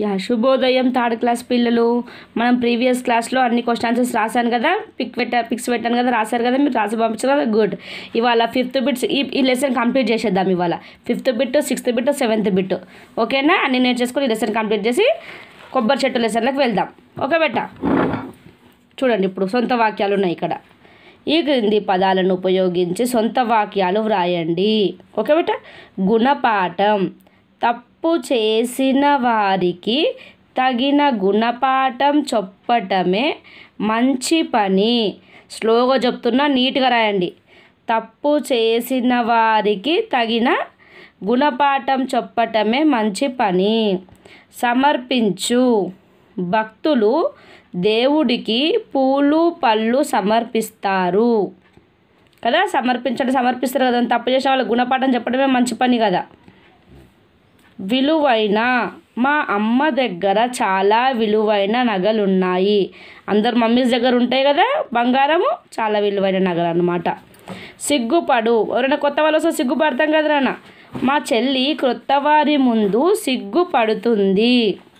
yeah శుభోదయం third class పిల్లలు మనం ప్రీవియస్ క్లాస్లో అన్ని క్వశ్చన్ ఆన్సర్స్ రాశాను కదా పిక్ పెట్టా పిక్స్ పెట్టాను కదా రాశారు కదా మీరు రాసి పంపించారు కదా గుడ్ ఇవాళ ఫిఫ్త్ బిట్స్ ఈ ఈ లెసన్ కంప్లీట్ చేసేద్దాం ఇవాళ fifth bit sixth bit seventh bit ఓకేనా అన్ని నేర్చేసుకొని ఈ లెసన్ కంప్లీట్ చేసి కొబ్బరి చెట్టు లెసన్లకు వెళ్దాం ఓకే బెట్ట చూడండి ఇప్పుడు సొంత వాక్యాలు ఉన్నాయి ఇక్కడ ఈ క్రింది పదాలను ఉపయోగించి సొంత వాక్యాలు వ్రాయండి ఓకే బేట గుణపాఠం తప్పు చేసిన వారికి తగిన గుణపాఠం చెప్పటమే మంచి పని స్లోగా చెప్తున్నా నీట్గా రాయండి తప్పు చేసిన వారికి తగిన గుణపాఠం చెప్పటమే మంచి పని సమర్పించు భక్తులు దేవుడికి పూలు పళ్ళు సమర్పిస్తారు కదా సమర్పించండి సమర్పిస్తారు కదా తప్పు చేసిన వాళ్ళ గుణపాఠం చెప్పడమే మంచి పని కదా విలువైన మా అమ్మ దగ్గర చాలా విలువైన నగలున్నాయి అందరు మమ్మీస్ దగ్గర ఉంటాయి కదా బంగారము చాలా విలువైన నగలు అన్నమాట సిగ్గుపడు ఎవరైనా కొత్త వాళ్ళు వస్తే సిగ్గుపడతాం కదా నాన్న మా చెల్లి క్రొత్త వారి ముందు సిగ్గుపడుతుంది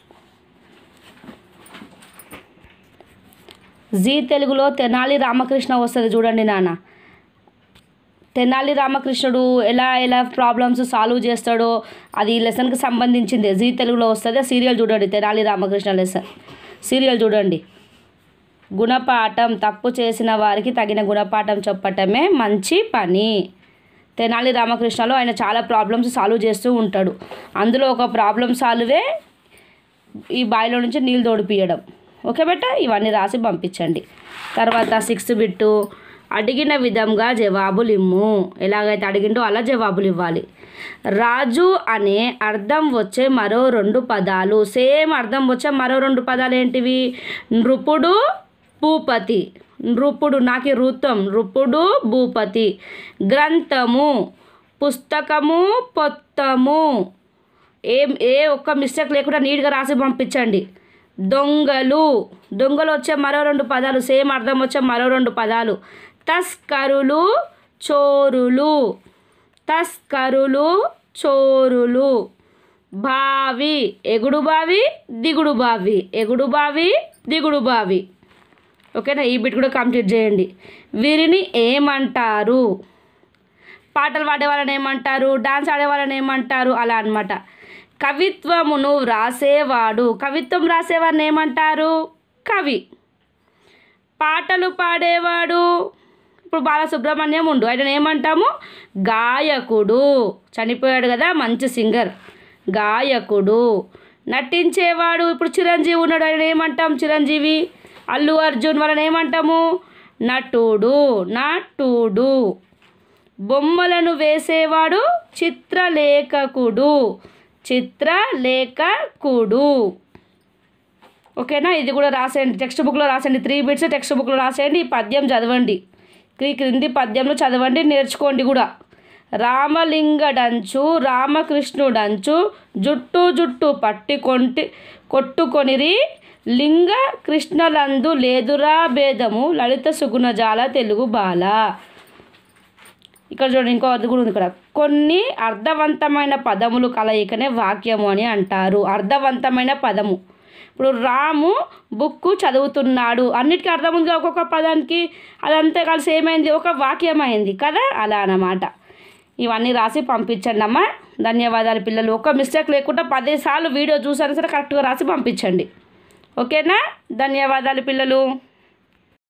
జీ తెలుగులో తెనాలి రామకృష్ణ వస్తుంది చూడండి నాన్న తెనాలి రామకృష్ణుడు ఎలా ఎలా ప్రాబ్లమ్స్ సాల్వ్ చేస్తాడో అది ఈ లెసన్కి సంబంధించింది జీ తెలుగులో వస్తుంది సీరియల్ చూడండి తెనాలి రామకృష్ణ లెసన్ సీరియల్ చూడండి గుణపాఠం తప్పు చేసిన వారికి తగిన గుణపాఠం చెప్పటమే మంచి పని తెనాలి రామకృష్ణలో ఆయన చాలా ప్రాబ్లమ్స్ సాల్వ్ చేస్తూ ఉంటాడు అందులో ఒక ప్రాబ్లం సాల్వే ఈ బావిలో నుంచి నీళ్ళు తోడిపియడం ఓకే బెట్ట ఇవన్నీ రాసి పంపించండి తర్వాత సిక్స్త్ బిట్టు అడిగిన విధంగా జవాబులు ఇమ్ము ఎలాగైతే అడిగిండో అలా జవాబులు ఇవ్వాలి రాజు అనే అర్థం వచ్చే మరో రెండు పదాలు సేమ్ అర్థం వచ్చే మరో రెండు పదాలు ఏంటివి నృపుడు భూపతి నృపుడు నాకు ఋతం నృపుడు భూపతి గ్రంథము పుస్తకము పొత్తము ఏం ఏ ఒక్క మిస్టేక్ లేకుండా నీట్గా రాసి పంపించండి దొంగలు దొంగలు వచ్చే మరో రెండు పదాలు సేమ్ అర్థం వచ్చే మరో రెండు పదాలు తస్కరులు చోరులు తస్కరులు చోరులు బావి ఎగుడు బావి దిగుడు బావి ఎగుడు బావి దిగుడు బావి ఓకేనా ఈ బిట్ కూడా కంప్లీట్ చేయండి వీరిని ఏమంటారు పాటలు పాడే వాళ్ళని ఏమంటారు డాన్స్ ఆడే వాళ్ళని ఏమంటారు అలా అనమాట కవిత్వమును వ్రాసేవాడు కవిత్వం రాసేవాడిని ఏమంటారు కవి పాటలు పాడేవాడు ఇప్పుడు బాలసుబ్రహ్మణ్యం ఉండు ఆయన ఏమంటాము గాయకుడు చనిపోయాడు కదా మంచి సింగర్ గాయకుడు నటించేవాడు ఇప్పుడు చిరంజీవి ఉన్నాడు ఆయన ఏమంటాం చిరంజీవి అల్లు అర్జున్ వాళ్ళని ఏమంటాము నటుడు నటుడు బొమ్మలను వేసేవాడు చిత్రలేఖకుడు చిత్రలేఖకుడు ఓకేనా ఇది కూడా రాసేయండి టెక్స్ట్ బుక్లో రాసేయండి త్రీ బిట్స్ టెక్స్ట్ బుక్లో రాసేయండి ఈ పద్యం చదవండి ఈ క్రింది పద్యంలో చదవండి నేర్చుకోండి కూడా రామలింగడంచు రామకృష్ణుడంచు జుట్టు జుట్టు పట్టి కొంటి కొట్టుకొనిరి లింగ కృష్ణలందు లేదురా భేదము లలిత సుగుణజాల తెలుగు బాల ఇక్కడ చూడండి ఇంకో అది కూడా ఉంది ఇక్కడ కొన్ని అర్థవంతమైన పదములు కలయికనే వాక్యము అని అంటారు అర్థవంతమైన పదము ఇప్పుడు రాము బుక్ చదువుతున్నాడు అన్నిటికీ అర్థం ఉంది ఒక్కొక్క పదానికి అదంతా కలిసి ఏమైంది ఒక వాక్యం అయింది కదా అలా అన్నమాట ఇవన్నీ రాసి పంపించండి అమ్మా ధన్యవాదాలు పిల్లలు ఒక్క మిస్టేక్ లేకుండా పదిసార్లు వీడియో చూసాను సరే కరెక్ట్గా రాసి పంపించండి ఓకేనా ధన్యవాదాలు పిల్లలు